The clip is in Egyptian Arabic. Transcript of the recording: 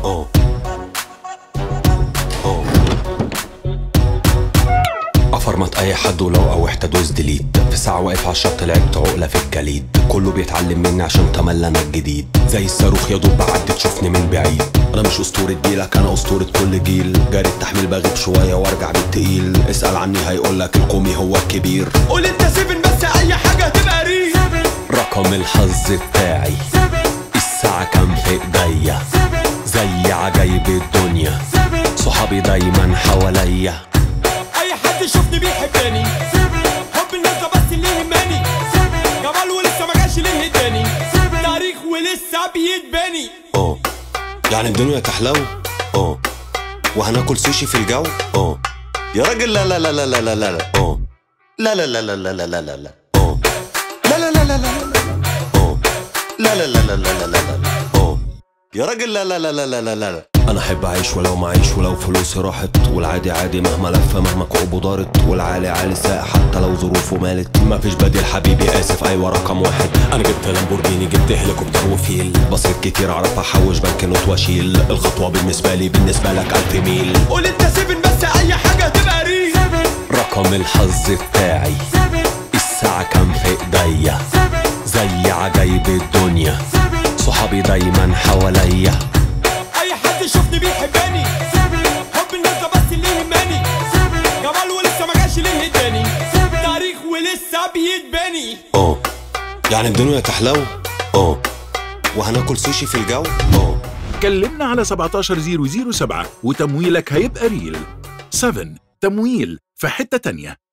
اه اه افرمط اي حد ولو قوحت ادوس ديليت في ساعة واقف على الشط لعبت عقلة في الجليد كله بيتعلم مني عشان تملى انا الجديد زي الصاروخ يا دوب بعدي تشوفني من بعيد انا مش اسطورة جيلك انا اسطورة كل جيل جاري التحميل بغيب شوية وارجع بالتقيل اسأل عني هيقولك القومي هو الكبير قول انت سيفن بس اي حاجه هتبقى ريل رقم الحظ بتاعي الساعة كام في ايديا زي عجايب الدنيا صحابي دايما حواليا اي حد يشوفني بيحبني حب الناس ده بس اللي يهمني جمال ولسه ما جاش ليه اداني تاريخ ولسه بيتبني اه يعني الدنيا تحلو اه وهناكل سوشي في الجو اه يا راجل لا لا لا لا لا لا لا لا اه لا لا لا لا لا لا لا لا لا اه لا لا لا لا لا لا لا اه لا لا لا لا لا لا لا لا اه يا راجل لا لا لا لا لا لا لا انا احب اعيش ولو معيش ولو فلوسي راحت والعادي عادي مهما لف مهما كعوبه دارت والعالي عالي ساق حتى لو ظروفه مالت مفيش بديل حبيبي اسف ايوه رقم واحد انا جبت لامبورجيني جبت هليكوبتر وفيل بصيت كتير اعرف احوش بنك نوت واشيل الخطوه بالنسبه لي بالنسبه لك الف ميل قول انت سيفن بس اي حاجه هتبقى ريل رقم الحظ بتاعي الساعة كام في ايديا زي عجايب الدنيا صحابي دايما حواليا اي حد يشوفني بيحبني حب الناس ده بس اللي يهمني جمال ولسه ما جاش ليه اداني تاريخ ولسه بيتبني اه يعني الدنيا تحلو اه وهناكل سوشي في الجو اه كلمنا على 17007 وتمويلك هيبقى ريل 7 تمويل في حتة تانية